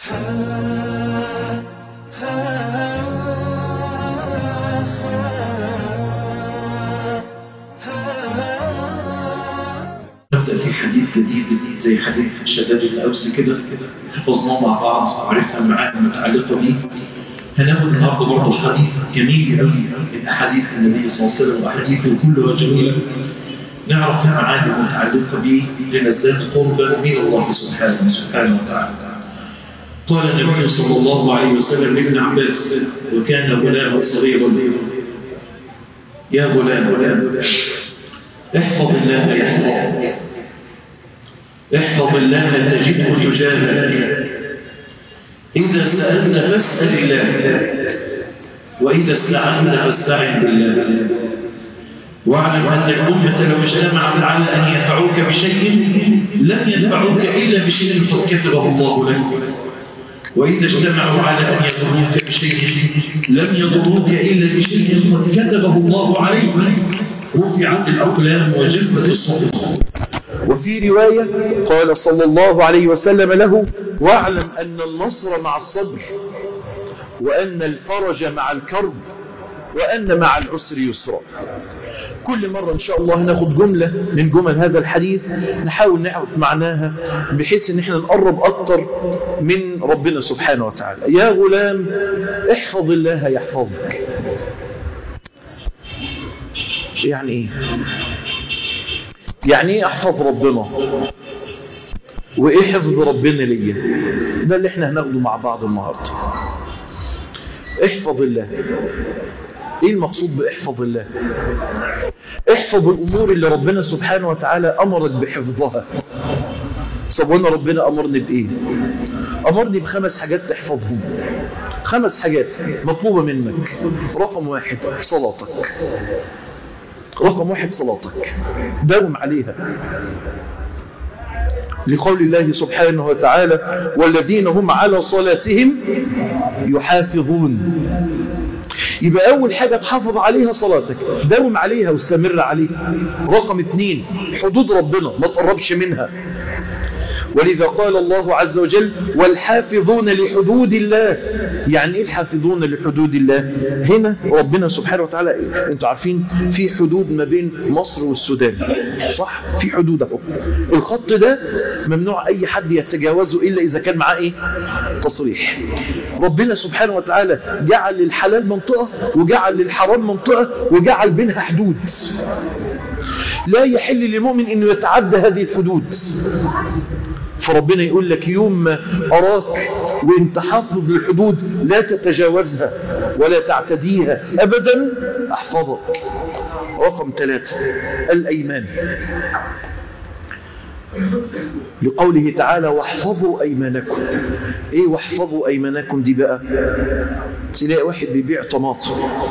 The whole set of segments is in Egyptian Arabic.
نبدأ في حديث جديد زي حديث شداد الأوس كده حفظناه مع بعض وعرفنا المعاني المتعلقة به هناخد النهارده برضه حديث جميل قوي من أحاديث النبي صلى الله عليه وسلم وأحاديثه كلها جميلة نعرف المعاني المتعلقة به لنزداد قربا من الله سبحانه سبحانه وتعالى قال النبي صلى الله عليه وسلم لابن عباس وكان غلاما صغيرا يا غلام غلام احفظ الله يحفظك احفظ الله تجده تجاهك إذا سألت فاسأل الله وإذا استعنت فاستعن بالله واعلم أن الأمة لو اجتمعت على أن ينفعوك بشيء لم ينفعوك إلا بشيء قد كتبه الله لك وإذا اجتمعوا على أن يضروك بشيء لم يضروك إلا بشيء قد كتبه الله عليك رفعت الأقلام وجفت الصحف وفي رواية قال صلى الله عليه وسلم له واعلم أن النصر مع الصبر وأن الفرج مع الكرب وأن مع العسر يسرا كل مرة إن شاء الله ناخد جملة من جمل هذا الحديث نحاول نعرف معناها بحيث ان احنا نقرب أكتر من ربنا سبحانه وتعالى يا غلام احفظ الله يحفظك يعني ايه يعني ايه احفظ ربنا وايه حفظ ربنا ليا ده اللي احنا هناخده مع بعض النهارده احفظ الله ايه المقصود باحفظ الله احفظ الامور اللي ربنا سبحانه وتعالى امرك بحفظها طب وانا ربنا امرني بايه امرني بخمس حاجات تحفظهم خمس حاجات مطلوبة منك رقم واحد صلاتك رقم واحد صلاتك داوم عليها لقول الله سبحانه وتعالى والذين هم على صلاتهم يحافظون يبقى أول حاجة تحافظ عليها صلاتك داوم عليها واستمر عليها رقم اثنين حدود ربنا ما تقربش منها ولذا قال الله عز وجل والحافظون لحدود الله يعني ايه الحافظون لحدود الله هنا ربنا سبحانه وتعالى انتوا عارفين في حدود ما بين مصر والسودان صح في حدود اهو الخط ده ممنوع اي حد يتجاوزه الا اذا كان معاه ايه تصريح ربنا سبحانه وتعالى جعل للحلال منطقة وجعل للحرام منطقة وجعل بينها حدود لا يحل للمؤمن انه يتعدى هذه الحدود فربنا يقول لك يوم ما أراك وانت حافظ للحدود لا تتجاوزها ولا تعتديها أبدا أحفظك رقم ثلاثة الأيمان لقوله تعالى واحفظوا أيمانكم ايه واحفظوا أيمانكم دي بقى تلاقي واحد بيبيع طماطم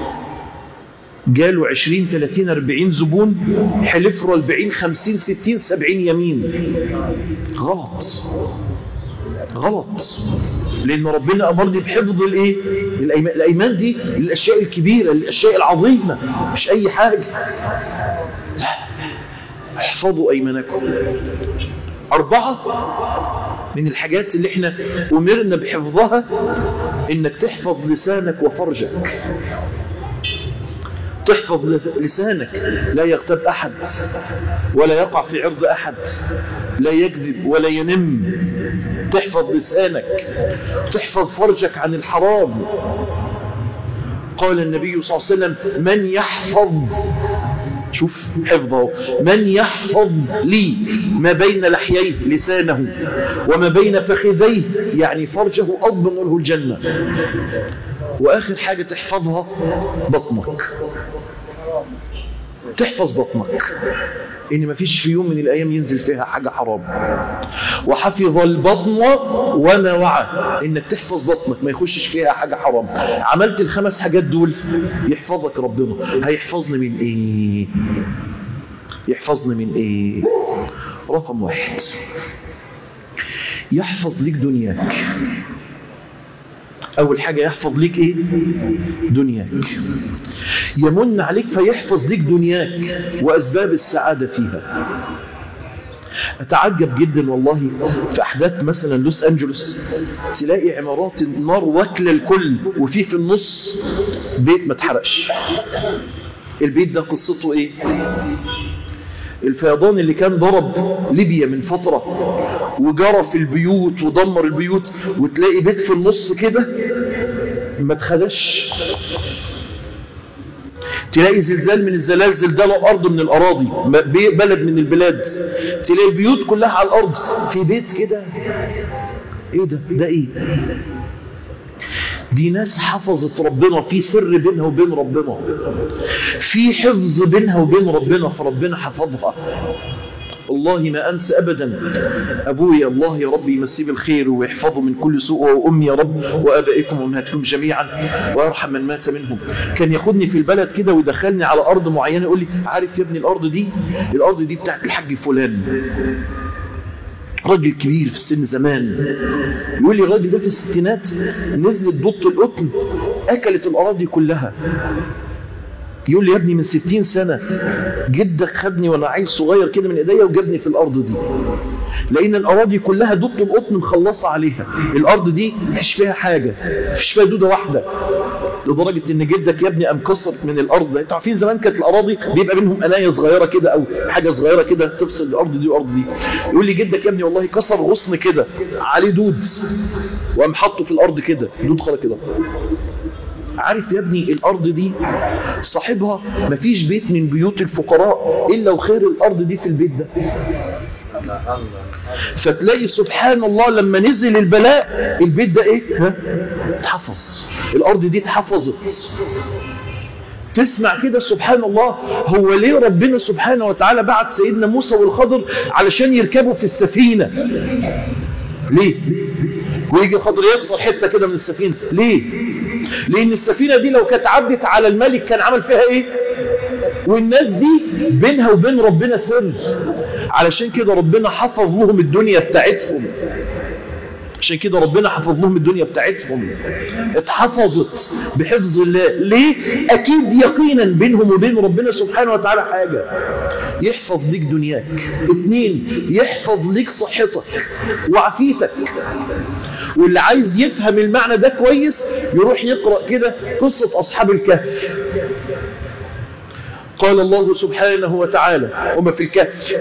جاله 20 30 40 زبون حلف له 40 50 60 70 يمين غلط غلط لان ربنا امرني بحفظ الايه الايمان الايمان دي الاشياء الكبيره الاشياء العظيمه مش اي حاجه لا احفظوا ايمانكم اربعه من الحاجات اللي احنا امرنا بحفظها انك تحفظ لسانك وفرجك تحفظ لسانك لا يغتاب أحد ولا يقع في عرض أحد لا يكذب ولا ينم تحفظ لسانك تحفظ فرجك عن الحرام قال النبي صلى الله عليه وسلم من يحفظ شوف حفظه من يحفظ لي ما بين لحييه لسانه وما بين فخذيه يعني فرجه أضمن له الجنة وآخر حاجة تحفظها بطنك تحفظ بطنك إن ما فيش في يوم من الأيام ينزل فيها حاجة حرام وحفظ البطن وما وعى إنك تحفظ بطنك ما يخشش فيها حاجة حرام عملت الخمس حاجات دول يحفظك ربنا هيحفظني من إيه يحفظني من إيه رقم واحد يحفظ لك دنياك أول حاجة يحفظ لك إيه دنياك يمن عليك فيحفظ لك دنياك وأسباب السعادة فيها أتعجب جدا والله في أحداث مثلا لوس أنجلوس تلاقي عمارات النار واكلة الكل وفي في النص بيت ما اتحرقش البيت ده قصته ايه الفيضان اللي كان ضرب ليبيا من فترة وجرى في البيوت ودمر البيوت وتلاقي بيت في النص كده ما اتخدش تلاقي زلزال من الزلازل ده الأرض من الأراضي بلد من البلاد تلاقي البيوت كلها على الأرض في بيت كده ايه ده ده ايه دي ناس حفظت ربنا في سر بينها وبين ربنا في حفظ بينها وبين ربنا فربنا حفظها والله ما أنسى أبدا أبوي الله يا رب يمسيه بالخير ويحفظه من كل سوء وأمي يا رب وأبائكم وأمهاتكم جميعا ويرحم من مات منهم كان ياخدني في البلد كده ويدخلني على أرض معينة يقول لي عارف يا ابني الأرض دي الأرض دي بتاعت الحاج فلان راجل كبير في السن زمان يقول لي الراجل ده في الستينات نزلت ضط القطن أكلت الأراضي كلها يقول لي يا ابني من ستين سنة جدك خدني وانا عيل صغير كده من ايديا وجابني في الارض دي لان الاراضي كلها دود القطن مخلصة عليها الارض دي مفيش فيها حاجة مفيش فيها دودة واحدة لدرجة ان جدك يا ابني قام كسر من الارض انتوا عارفين زمان كانت الاراضي بيبقى منهم انايه صغيرة كده او حاجة صغيرة كده تفصل الارض دي والارض دي يقول لي جدك يا ابني والله كسر غصن كده عليه دود وقام حطه في الارض كده دود خرج كده عارف يا ابني الأرض دي صاحبها مفيش بيت من بيوت الفقراء إلا وخير الأرض دي في البيت ده فتلاقي سبحان الله لما نزل البلاء البيت ده ايه ها اتحفظ الأرض دي اتحفظت تسمع كده سبحان الله هو ليه ربنا سبحانه وتعالى بعت سيدنا موسى والخضر علشان يركبوا في السفينة ليه ويجي الخضر يكسر حتة كده من السفينة ليه لان السفينة دي لو كانت عدت على الملك كان عمل فيها ايه والناس دي بينها وبين ربنا سر علشان كده ربنا حفظ لهم الدنيا بتاعتهم عشان كده ربنا حفظ لهم الدنيا بتاعتهم اتحفظت بحفظ الله ليه اكيد يقينا بينهم وبين ربنا سبحانه وتعالى حاجة يحفظ ليك دنياك اتنين يحفظ ليك صحتك وعافيتك واللي عايز يفهم المعنى ده كويس يروح يقرأ كده قصة أصحاب الكهف قال الله سبحانه وتعالى وما في الكهف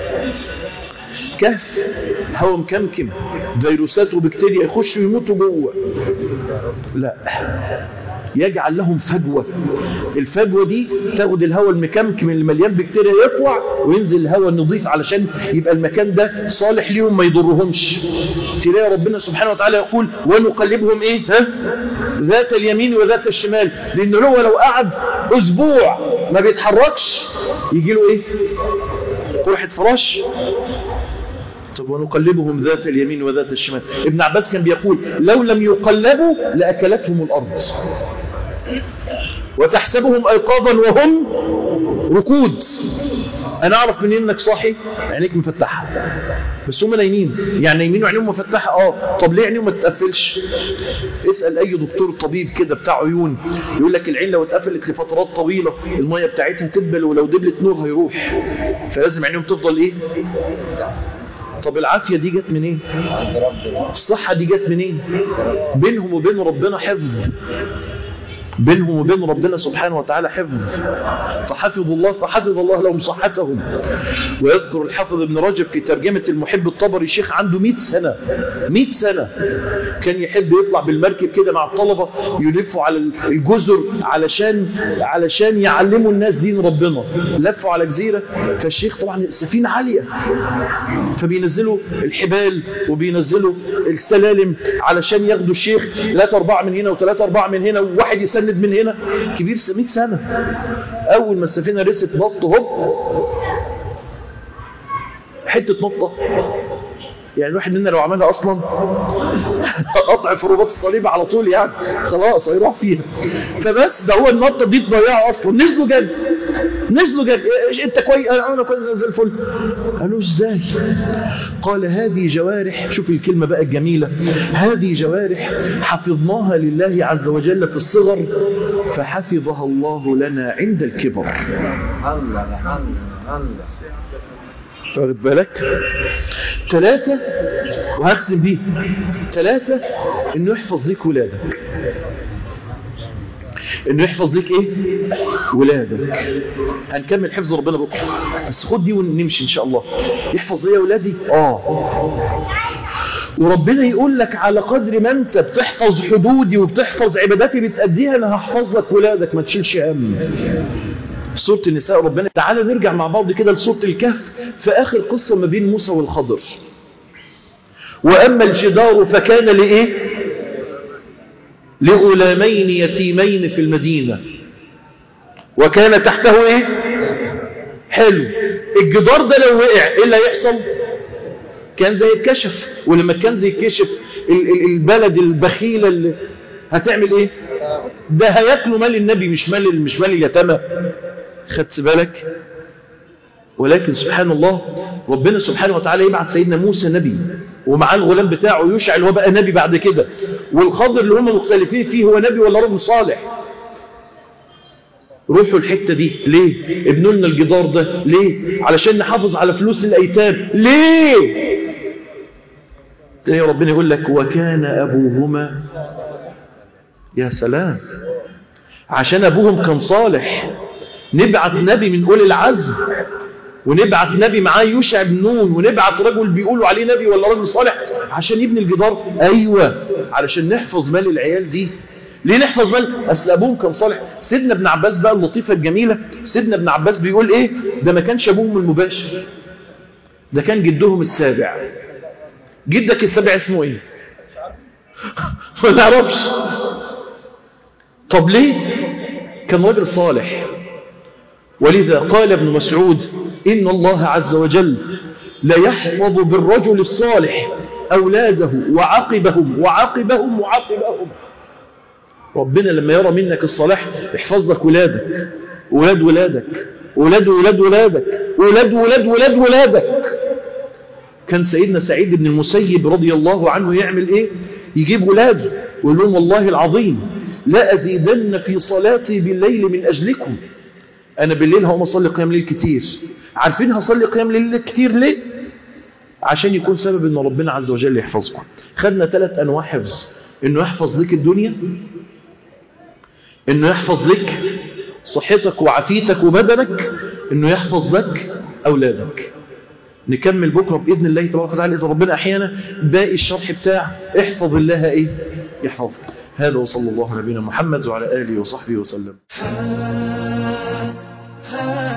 كهف هوا مكمكم فيروسات وبكتيريا يخشوا يموتوا جوه لا يجعل لهم فجوة الفجوة دي تاخد الهواء المكمكم اللي مليان بكتيريا يطلع وينزل الهواء النظيف علشان يبقى المكان ده صالح ليهم ما يضرهمش تلاقي ربنا سبحانه وتعالى يقول ونقلبهم ايه ها ذات اليمين وذات الشمال لان هو لو قعد اسبوع ما بيتحركش يجي له ايه قرحة فراش طب ونقلبهم ذات اليمين وذات الشمال ابن عباس كان بيقول لو لم يقلبوا لأكلتهم الأرض وتحسبهم أيقاظا وهم ركود أنا أعرف من إنك صاحي عينيك مفتحة بس هم نايمين يعني نايمين وعينيهم مفتحة آه طب ليه عينيهم ما تتقفلش اسأل أي دكتور طبيب كده بتاع عيون يقول لك العين لو اتقفلت لفترات طويلة المية بتاعتها تدبل ولو دبلت نور هيروح فلازم عينيهم تفضل إيه طب العافية دي جت منين الصحة دي جت منين بينهم وبين ربنا حفظ بينهم وبين ربنا سبحانه وتعالى حفظ فحفظ الله فحفظ الله لهم صحتهم ويذكر الحافظ ابن رجب في ترجمة المحب الطبري شيخ عنده 100 سنة 100 سنة كان يحب يطلع بالمركب كده مع الطلبة يلفوا على الجزر علشان علشان يعلموا الناس دين ربنا لفوا على جزيرة فالشيخ طبعا السفينة عالية فبينزلوا الحبال وبينزلوا السلالم علشان ياخدوا الشيخ ثلاثة أربعة من هنا وثلاثة أربعة من هنا وواحد يسند من هنا كبير 100 سنة أول ما السفينة رست نط هوب حتة نطة يعني الواحد منا لو عملها أصلا قطع في رباط الصليب على طول يعني خلاص هيروح فيها فبس ده هو النطة دي تضيعه أصلا نزلوا جد نزلوا جد انت كويس انا كويس زي الفل قالوا ازاي قال هذه جوارح شوف الكلمة بقى الجميلة هذه جوارح حفظناها لله عز وجل في الصغر فحفظها الله لنا عند الكبر الله الله الله واخد بالك ثلاثة وهختم بيه ثلاثة انه يحفظ لك ولادك انه يحفظ لك ايه ولادك هنكمل حفظ ربنا بكره بس خد دي ونمشي ان شاء الله يحفظ لي ولادي اه وربنا يقول لك على قدر ما انت بتحفظ حدودي وبتحفظ عباداتي بتأديها انا هحفظ لك ولادك ما تشيلش هم سورة النساء ربنا تعالى نرجع مع بعض كده لسورة الكهف في آخر قصة ما بين موسى والخضر وأما الجدار فكان لإيه لغلامين يتيمين في المدينة وكان تحته إيه حلو الجدار ده لو وقع إيه اللي هيحصل كان زي الكشف ولما كان زي الكشف البلد البخيلة اللي هتعمل ايه ده هياكلوا مال النبي مش مال مش مال اليتامى خدت بالك ولكن سبحان الله ربنا سبحانه وتعالى يبعث سيدنا موسى نبي ومعاه الغلام بتاعه يشعل اللي هو بقى نبي بعد كده والخضر اللي هم مختلفين فيه هو نبي ولا رجل صالح روحوا الحتة دي ليه ابنوا لنا الجدار ده ليه علشان نحافظ على فلوس الأيتام ليه تلاقي ربنا يقول لك وكان أبوهما يا سلام عشان أبوهم كان صالح نبعت نبي من أولي العزم ونبعت نبي معاه يوشع بن نون ونبعت رجل بيقولوا عليه نبي ولا رجل صالح عشان يبني الجدار أيوة علشان نحفظ مال العيال دي ليه نحفظ مال أصل أبوهم كان صالح سيدنا ابن عباس بقى اللطيفة الجميلة سيدنا ابن عباس بيقول إيه ده ما كانش أبوهم المباشر ده كان جدهم السابع جدك السابع اسمه إيه ما نعرفش طب ليه كان راجل صالح ولذا قال ابن مسعود إن الله عز وجل لا يحفظ بالرجل الصالح أولاده وعقبهم وعقبهم وعقبهم ربنا لما يرى منك الصلاح يحفظ لك ولادك ولاد ولادك ولاد ولاد ولادك ولاد ولاد ولاد ولادك كان سيدنا سعيد بن المسيب رضي الله عنه يعمل ايه يجيب ولاده ويقول لهم والله العظيم لا أزيدن في صلاتي بالليل من أجلكم أنا بالليل هقوم أصلي قيام ليل كتير عارفين هصلي قيام ليل كتير ليه عشان يكون سبب ان ربنا عز وجل يحفظكم خدنا ثلاث أنواع حفظ انه يحفظ لك الدنيا انه يحفظ لك صحتك وعافيتك وبدنك انه يحفظ لك أولادك نكمل بكرة بإذن الله تبارك وتعالى إذا ربنا أحيانا باقي الشرح بتاع احفظ الله إيه يحفظك هذا وصلى الله على نبينا محمد وعلى آله وصحبه وسلم